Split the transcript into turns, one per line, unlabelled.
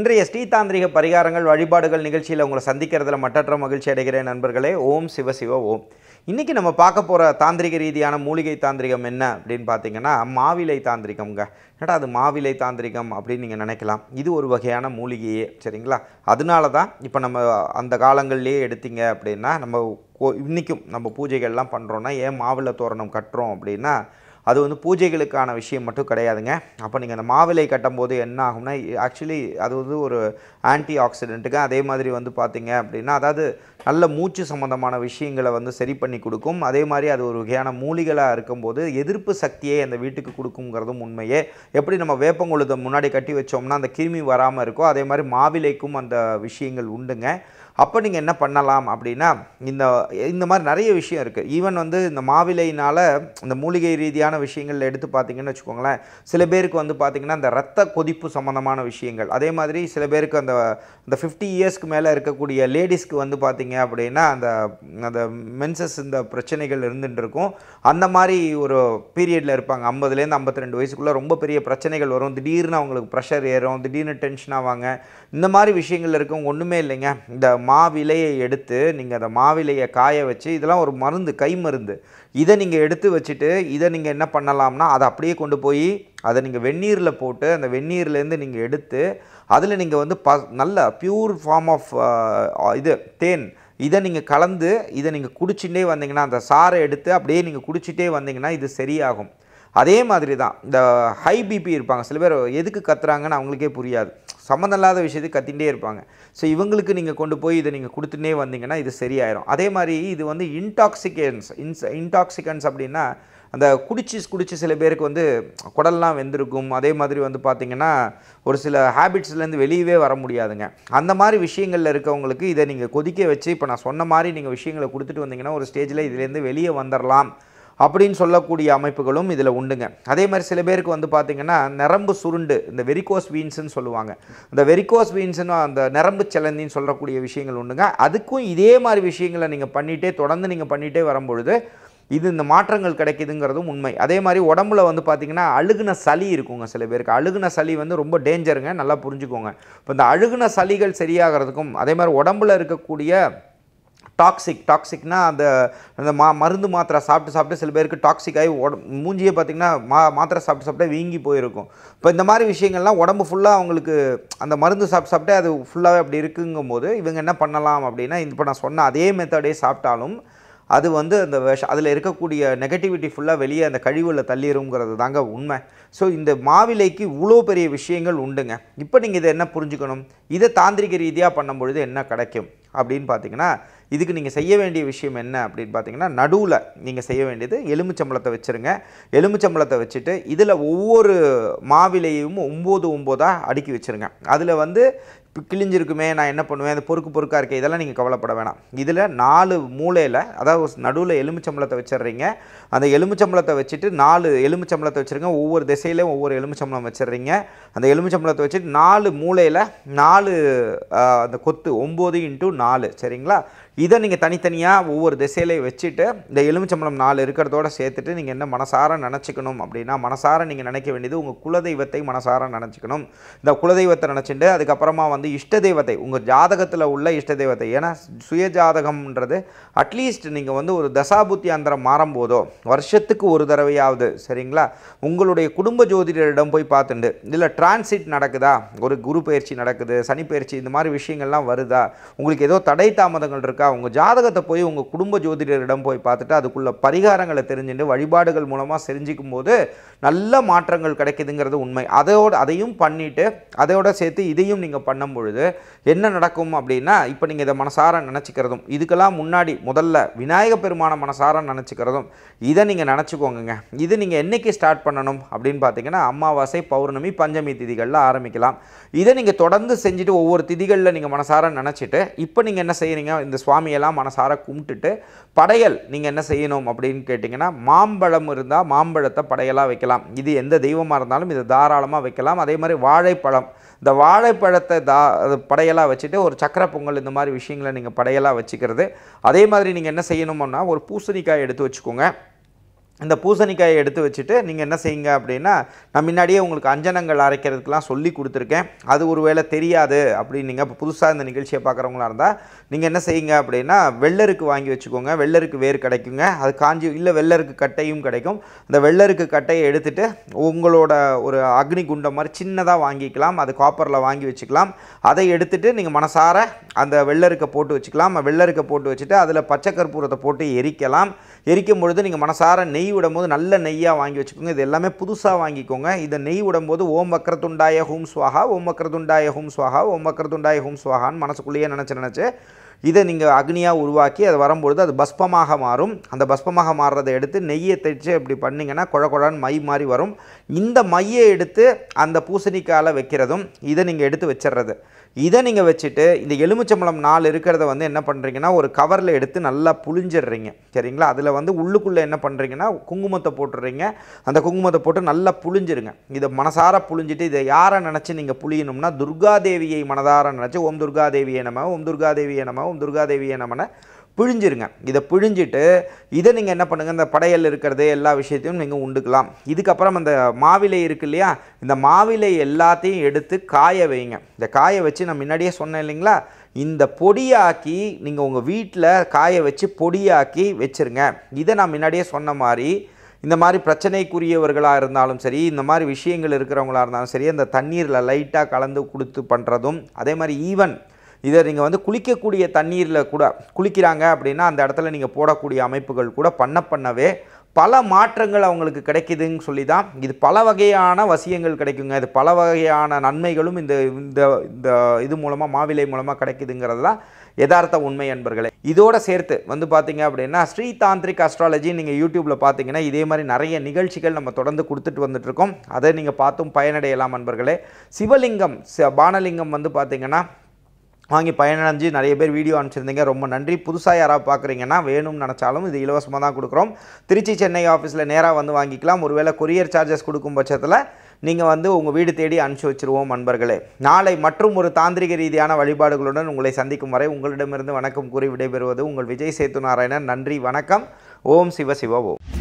இன்றைய ஸ்ரீதாந்திரிக பரிகாரங்கள் வழிபாடுகள் நிகழ்ச்சியில் உங்களை சந்திக்கிறதுல மட்டற்ற மகிழ்ச்சி அடைகிறேன் நண்பர்களே ஓம் சிவ சிவ ஓம் இன்றைக்கி நம்ம பார்க்க போகிற தாந்திரிக ரீதியான மூலிகை தாந்திரிகம் என்ன அப்படின்னு பார்த்தீங்கன்னா மாவிலை தாந்திரிகம்ங்க என்னடா அது மாவிலை தாந்திரிகம் அப்படின்னு நீங்கள் நினைக்கலாம் இது ஒரு வகையான மூலிகையே சரிங்களா அதனால தான் இப்போ நம்ம அந்த காலங்கள்லேயே எடுத்தீங்க அப்படின்னா நம்ம கோ- இன்னிக்கும் நம்ம பூஜைகள்லாம் பண்ணுறோன்னா ஏன் மாவிலை தோரணம் கட்டுறோம் அப்படின்னா அது வந்து பூஜைகளுக்கான விஷயம் மட்டும் கிடையாதுங்க அப்போ நீங்கள் அந்த மாவிலை கட்டும்போது என்ன ஆகும்னா ஆக்சுவலி அது வந்து ஒரு ஆன்டி ஆக்சிடென்ட்டுங்க அதே மாதிரி வந்து பார்த்தீங்க அப்படின்னா அதாவது நல்ல மூச்சு சம்மந்தமான விஷயங்களை வந்து சரி பண்ணி கொடுக்கும் அதே மாதிரி அது ஒரு வகையான மூலிகளாக இருக்கும்போது எதிர்ப்பு சக்தியை அந்த வீட்டுக்கு கொடுக்குங்கிறதும் உண்மையே எப்படி நம்ம வேப்பங்குழுதை முன்னாடி கட்டி வச்சோம்னா அந்த கிருமி வராமல் இருக்கோ அதே மாதிரி மாவிலைக்கும் அந்த விஷயங்கள் உண்டுங்க அப்போ நீங்கள் என்ன பண்ணலாம் அப்படின்னா இந்த இந்த மாதிரி நிறைய விஷயம் இருக்குது ஈவன் வந்து இந்த மாவிலையினால் இந்த மூலிகை ரீதியான விஷயங்கள் எடுத்து பார்த்தீங்கன்னு வச்சுக்கோங்களேன் சில பேருக்கு வந்து பார்த்திங்கன்னா இந்த ரத்த கொதிப்பு சம்மந்தமான விஷயங்கள் அதே மாதிரி சில பேருக்கு அந்த இந்த ஃபிஃப்டி இயர்ஸ்க்கு மேலே இருக்கக்கூடிய லேடிஸ்க்கு வந்து பார்த்தீங்க அப்படின்னா அந்த அந்த மென்சஸ் இந்த பிரச்சனைகள் இருந்துட்டு இருக்கும் அந்த மாதிரி ஒரு பீரியடில் இருப்பாங்க ஐம்பதுலேருந்து ஐம்பத்தி ரெண்டு வயசுக்குள்ளே ரொம்ப பெரிய பிரச்சனைகள் வரும் திடீர்னு அவங்களுக்கு ப்ரெஷர் ஏறும் திடீர்னு டென்ஷன் ஆவாங்க இந்த மாதிரி விஷயங்கள் இருக்கவங்க ஒன்றுமே இல்லைங்க இந்த மாவிலையை எடுத்து நீங்கள் அந்த மாவிலையை காய வச்சு இதெல்லாம் ஒரு மருந்து கை மருந்து இதை நீங்கள் எடுத்து வச்சுட்டு இதை நீங்கள் என்ன பண்ணலாம்னா அதை அப்படியே கொண்டு போய் அதை நீங்கள் வெந்நீரில் போட்டு அந்த வெந்நீர்லேருந்து நீங்கள் எடுத்து அதில் நீங்கள் வந்து ப நல்ல பியூர் ஃபார்ம் ஆஃப் இது தேன் இதை நீங்கள் கலந்து இதை நீங்கள் குடிச்சுட்டே வந்தீங்கன்னா அந்த சாறை எடுத்து அப்படியே நீங்கள் குடிச்சிட்டே வந்தீங்கன்னா இது சரியாகும் அதே மாதிரி தான் இந்த ஹை பிபி இருப்பாங்க சில பேர் எதுக்கு கத்துறாங்கன்னு அவங்களுக்கே புரியாது சம்மந்தம் இல்லாத விஷயத்துக்கு கத்திகிட்டே இருப்பாங்க ஸோ இவங்களுக்கு நீங்கள் கொண்டு போய் இதை நீங்கள் கொடுத்துட்டே வந்தீங்கன்னா இது சரியாயிரும் அதே மாதிரி இது வந்து இன்டாக்சிகன்ஸ் இன்ஸ் இன்டாக்சிகன்ஸ் அப்படின்னா அந்த குடிச்சு குடிச்சு சில பேருக்கு வந்து குடல்லாம் வெந்திருக்கும் அதே மாதிரி வந்து பார்த்திங்கன்னா ஒரு சில ஹேபிட்ஸ்லேருந்து வெளியவே வர முடியாதுங்க அந்த மாதிரி விஷயங்களில் இருக்கவங்களுக்கு இதை நீங்கள் கொதிக்க வச்சு இப்போ நான் சொன்ன மாதிரி நீங்கள் விஷயங்களை கொடுத்துட்டு வந்தீங்கன்னா ஒரு ஸ்டேஜில் இதுலேருந்து வெளியே வந்துடலாம் அப்படின்னு சொல்லக்கூடிய அமைப்புகளும் இதில் உண்டுங்க அதே மாதிரி சில பேருக்கு வந்து பார்த்திங்கன்னா நரம்பு சுருண்டு இந்த வெரிகோஸ் வீன்ஸ்னு சொல்லுவாங்க இந்த வெரிகோஸ் வீன்ஸ்னு அந்த நரம்பு செலந்தின்னு சொல்லக்கூடிய விஷயங்கள் உண்டுங்க அதுக்கும் இதே மாதிரி விஷயங்களை நீங்கள் பண்ணிகிட்டே தொடர்ந்து நீங்கள் பண்ணிகிட்டே வரும்பொழுது இது இந்த மாற்றங்கள் கிடைக்குதுங்கிறதும் உண்மை அதே மாதிரி உடம்புல வந்து பார்த்திங்கன்னா அழுகுன சளி இருக்குங்க சில பேருக்கு அழுகுன சளி வந்து ரொம்ப டேஞ்சருங்க நல்லா புரிஞ்சுக்கோங்க இப்போ இந்த அழுகுன சளிகள் சரியாகிறதுக்கும் அதே மாதிரி உடம்புல இருக்கக்கூடிய டாக்ஸிக் டாக்ஸிக்னா அந்த அந்த மா மருந்து மாத்திரை சாப்பிட்டு சாப்பிட்டு சில பேருக்கு டாக்ஸிக் ஆகி உட மூஞ்சியே பார்த்திங்கன்னா மா மாத்திரை சாப்பிட்டு சாப்பிட்டே வீங்கி போயிருக்கும் இப்போ இந்த மாதிரி விஷயங்கள்லாம் உடம்பு ஃபுல்லாக அவங்களுக்கு அந்த மருந்து சாப்பிட்டு சாப்பிட்டே அது ஃபுல்லாகவே அப்படி இருக்குங்கும்போது இவங்க என்ன பண்ணலாம் அப்படின்னா இப்போ நான் சொன்ன அதே மெத்தடே சாப்பிட்டாலும் அது வந்து அந்த விஷ அதில் இருக்கக்கூடிய நெகட்டிவிட்டி ஃபுல்லாக வெளியே அந்த கழிவுல தள்ளிருங்கிறது தாங்க உண்மை ஸோ இந்த மாவிலைக்கு இவ்வளோ பெரிய விஷயங்கள் உண்டுங்க இப்போ நீங்கள் இதை என்ன புரிஞ்சுக்கணும் இதை தாந்திரிக ரீதியாக பண்ணும்பொழுது என்ன கிடைக்கும் அப்படின்னு பார்த்தீங்கன்னா இதுக்கு நீங்கள் செய்ய வேண்டிய விஷயம் என்ன அப்படின்னு பார்த்தீங்கன்னா நடுவில் நீங்கள் செய்ய வேண்டியது எலுமிச்சம்பழத்தை வச்சுருங்க எலுமிச்சம்பழத்தை வச்சுட்டு இதில் ஒவ்வொரு மாவிலையும் ஒம்பது ஒம்போதாக அடுக்கி வச்சுருங்க அதில் வந்து இப்போ கிழிஞ்சிருக்குமே நான் என்ன பண்ணுவேன் அந்த பொறுக்கு பொறுக்காக இருக்கே இதெல்லாம் நீங்கள் கவலைப்பட வேணாம் இதில் நாலு மூலையில் அதாவது நடுவில் எலுமிச்சம்பழத்தை வச்சிடுறீங்க அந்த எலுமிச்சம்பழத்தை வச்சுட்டு நாலு எலுமிச்சம்பழத்தை வச்சுருங்க ஒவ்வொரு திசையிலையும் ஒவ்வொரு எலுமிச்சம்பழம் வச்சிடுறீங்க அந்த எலுமிச்சம்பழத்தை வச்சுட்டு நாலு மூலையில் நாலு ஆ, அந்த கொத்து ஒம்பது இன்ட்டு நாலு சரிங்களா இதை நீங்கள் தனித்தனியாக ஒவ்வொரு திசையிலையும் வச்சுட்டு இந்த எலுமிச்சம்பழம் நாலு இருக்கிறதோட சேர்த்துட்டு நீங்கள் என்ன மனசார நினச்சிக்கணும் அப்படின்னா மனசார நீங்கள் நினைக்க வேண்டியது உங்கள் குலதெய்வத்தை மனசார நினச்சிக்கணும் இந்த குலதெய்வத்தை நினச்சிட்டு அதுக்கப்புறமா வந்து இஷ்ட தெய்வத்தை உங்கள் ஜாதகத்தில் உள்ள இஷ்ட தெய்வத்தை ஏன்னா சுய ஜாதகம்ன்றது அட்லீஸ்ட் நீங்கள் வந்து ஒரு தசாபுத்தி அந்தரம் மாறும்போதோ வருஷத்துக்கு ஒரு தடவையாவது சரிங்களா உங்களுடைய குடும்ப ஜோதிடரிடம் போய் பார்த்துண்டு இதில் டிரான்சிட் நடக்குதா ஒரு குரு பயிற்சி நடக்குது சனி பயிற்சி இந்த மாதிரி விஷயங்கள்லாம் வருதா உங்களுக்கு ஏதோ தடை தாமதங்கள் இருக்கா உங்கள் ஜாதகத்தை போய் உங்கள் குடும்ப ஜோதிடரிடம் போய் பார்த்துட்டு அதுக்குள்ள பரிகாரங்களை தெரிஞ்சுட்டு வழிபாடுகள் மூலமாக செஞ்சுக்கும் போது நல்ல மாற்றங்கள் கிடைக்குதுங்கிறது உண்மை அதோட அதையும் பண்ணிட்டு அதோட சேர்த்து இதையும் நீங்கள் பண்ணும் பொழுது என்ன நடக்கும் அப்படின்னா இப்போ நீங்கள் இதை மனசார நினச்சிக்கிறதும் இதுக்கெல்லாம் முன்னாடி முதல்ல விநாயக பெருமான மனசார நினச்சிக்கிறதும் இதை நீங்கள் நினச்சிக்கோங்க இது நீங்கள் என்னைக்கு ஸ்டார்ட் பண்ணணும் அப்படின்னு பார்த்தீங்கன்னா அமாவாசை பௌர்ணமி பஞ்சமி திதிகளில் ஆரம்பிக்கலாம் இதை நீங்கள் தொடர்ந்து செஞ்சுட்டு ஒவ்வொரு திதிகளில் நீங்கள் மனசார நினச்சிட்டு இப்போ நீங்கள் என்ன செய்கிறீங்க இந்த சுவாமியெல்லாம் மனசார கும்பிட்டுட்டு படையல் நீங்கள் என்ன செய்யணும் அப்படின்னு கேட்டிங்கன்னா மாம்பழம் இருந்தால் மாம்பழத்தை படையலாக வைக்கலாம் இது எந்த தெய்வமாக இருந்தாலும் இதை தாராளமாக வைக்கலாம் அதே மாதிரி வாழைப்பழம் இந்த வாழைப்பழத்தை தா அது படையலாக வச்சுட்டு ஒரு சக்கரை பொங்கல் இந்த மாதிரி விஷயங்களை நீங்கள் படையலாக வச்சுக்கிறது அதே மாதிரி நீங்கள் என்ன செய்யணும்னா ஒரு பூசணிக்காய் எடுத்து வச்சுக்கோங்க இந்த பூசணிக்காயை எடுத்து வச்சுட்டு நீங்கள் என்ன செய்யுங்க அப்படின்னா நான் முன்னாடியே உங்களுக்கு அஞ்சனங்கள் அரைக்கிறதுக்கெலாம் சொல்லி கொடுத்துருக்கேன் அது ஒருவேளை தெரியாது அப்படின்னு நீங்கள் இப்போ புதுசாக இந்த நிகழ்ச்சியை பார்க்குறவங்களா இருந்தால் நீங்கள் என்ன செய்யுங்க அப்படின்னா வெள்ளருக்கு வாங்கி வச்சுக்கோங்க வெள்ளருக்கு வேர் கிடைக்குங்க அது காஞ்சி இல்லை வெள்ளருக்கு கட்டையும் கிடைக்கும் அந்த வெள்ளருக்கு கட்டையை எடுத்துட்டு உங்களோட ஒரு அக்னி குண்டம் மாதிரி சின்னதாக வாங்கிக்கலாம் அது காப்பரில் வாங்கி வச்சுக்கலாம் அதை எடுத்துட்டு நீங்கள் மனசார அந்த வெள்ளருக்கை போட்டு வச்சுக்கலாம் வெள்ளருக்கை போட்டு வச்சுட்டு அதில் பச்சை கற்பூரத்தை போட்டு எரிக்கலாம் எரிக்கும் பொழுது நீங்கள் மனசார நெய் விடும்போது நல்ல நெய்யாக வாங்கி வச்சுக்கோங்க இது எல்லாமே புதுசாக வாங்கிக்கோங்க இதை நெய் விடும்போது ஓம் வக்ரதுண்டாய ஹூம் ஸ்வாஹா ஓம் வக்ரதுண்டாய ஹூம் ஸ்வாஹா ஓம் வக்ரதுண்டாய ஹூம் ஸ்வாஹான்னு மனசுக்குள்ளேயே நினச்சி நினச்சி இதை நீங்கள் அக்னியாக உருவாக்கி அது வரும்பொழுது அது பஸ்பமாக மாறும் அந்த பஸ்பமாக மாறுறதை எடுத்து நெய்யை தைச்சு இப்படி பண்ணிங்கன்னா குழ குழன்னு மை மாதிரி வரும் இந்த மையை எடுத்து அந்த பூசணிக்காயில் வைக்கிறதும் இதை நீங்கள் எடுத்து வச்சிடுறது இதை நீங்கள் வச்சுட்டு இந்த எலுமிச்சம்பழம் நாலு இருக்கிறத வந்து என்ன பண்ணுறீங்கன்னா ஒரு கவரில் எடுத்து நல்லா புழிஞ்சிடுறீங்க சரிங்களா அதில் வந்து உள்ளுக்குள்ளே என்ன பண்ணுறீங்கன்னா குங்குமத்தை போட்டுடுறீங்க அந்த குங்குமத்தை போட்டு நல்லா புழிஞ்சிருங்க இதை மனசார புழிஞ்சிட்டு இதை யாரை நினச்சி நீங்கள் புழியணும்னா துர்காதேவியை மனதார நினச்சி ஓம் துர்காதேவியை நம ஓம் துர்காதேவியை நம ஓம் துர்காதேவியை நமன பிழிஞ்சிருங்க இதை பிழிஞ்சிட்டு இதை நீங்கள் என்ன பண்ணுங்கள் இந்த படையல் இருக்கிறது எல்லா விஷயத்தையும் நீங்கள் உண்டுக்கலாம் இதுக்கப்புறம் அந்த மாவிலை இருக்கு இல்லையா இந்த மாவிலை எல்லாத்தையும் எடுத்து காய வைங்க இந்த காய வச்சு நான் முன்னாடியே சொன்னேன் இல்லைங்களா இந்த பொடியாக்கி நீங்கள் உங்கள் வீட்டில் காய வச்சு பொடியாக்கி வச்சுருங்க இதை நான் முன்னாடியே சொன்ன மாதிரி இந்த மாதிரி பிரச்சனைக்குரியவர்களாக இருந்தாலும் சரி இந்த மாதிரி விஷயங்கள் இருக்கிறவங்களா இருந்தாலும் சரி அந்த தண்ணீரில் லைட்டாக கலந்து கொடுத்து பண்ணுறதும் அதே மாதிரி ஈவன் இதை நீங்கள் வந்து குளிக்கக்கூடிய தண்ணீரில் கூட குளிக்கிறாங்க அப்படின்னா அந்த இடத்துல நீங்கள் போடக்கூடிய அமைப்புகள் கூட பண்ண பண்ணவே பல மாற்றங்கள் அவங்களுக்கு கிடைக்குதுன்னு சொல்லி தான் இது பல வகையான வசியங்கள் கிடைக்குங்க இது பல வகையான நன்மைகளும் இந்த இந்த இந்த இது மூலமாக மாவிலை மூலமாக கிடைக்குதுங்கிறது தான் யதார்த்த உண்மை என்பர்களே இதோட சேர்த்து வந்து பார்த்தீங்க அப்படின்னா ஸ்ரீ தாந்திரிக் அஸ்ட்ராலஜி நீங்கள் யூடியூப்பில் பார்த்தீங்கன்னா இதே மாதிரி நிறைய நிகழ்ச்சிகள் நம்ம தொடர்ந்து கொடுத்துட்டு வந்துட்டுருக்கோம் அதை நீங்கள் பார்த்தும் பயனடையலாம் நண்பர்களே சிவலிங்கம் ச- பானலிங்கம் வந்து பார்த்தீங்கன்னா வாங்கி பயனடைஞ்சு நிறைய பேர் வீடியோ அனுப்பிச்சிருந்தீங்க ரொம்ப நன்றி புதுசாக யாராவது பார்க்குறீங்கன்னா வேணும்னு நினச்சாலும் இது இலவசமாக தான் கொடுக்குறோம் திருச்சி சென்னை ஆஃபீஸில் நேராக வந்து வாங்கிக்கலாம் ஒருவேளை கொரியர் சார்ஜஸ் கொடுக்கும் பட்சத்தில் நீங்கள் வந்து உங்கள் வீடு தேடி அனுப்பிச்சி வச்சிருவோம் நண்பர்களே நாளை மற்றும் ஒரு தாந்திரிக ரீதியான வழிபாடுகளுடன் உங்களை சந்திக்கும் வரை உங்களிடமிருந்து வணக்கம் கூறி விடைபெறுவது உங்கள் விஜய் சேத்து நாராயணன் நன்றி வணக்கம் ஓம் சிவ சிவ ஓம்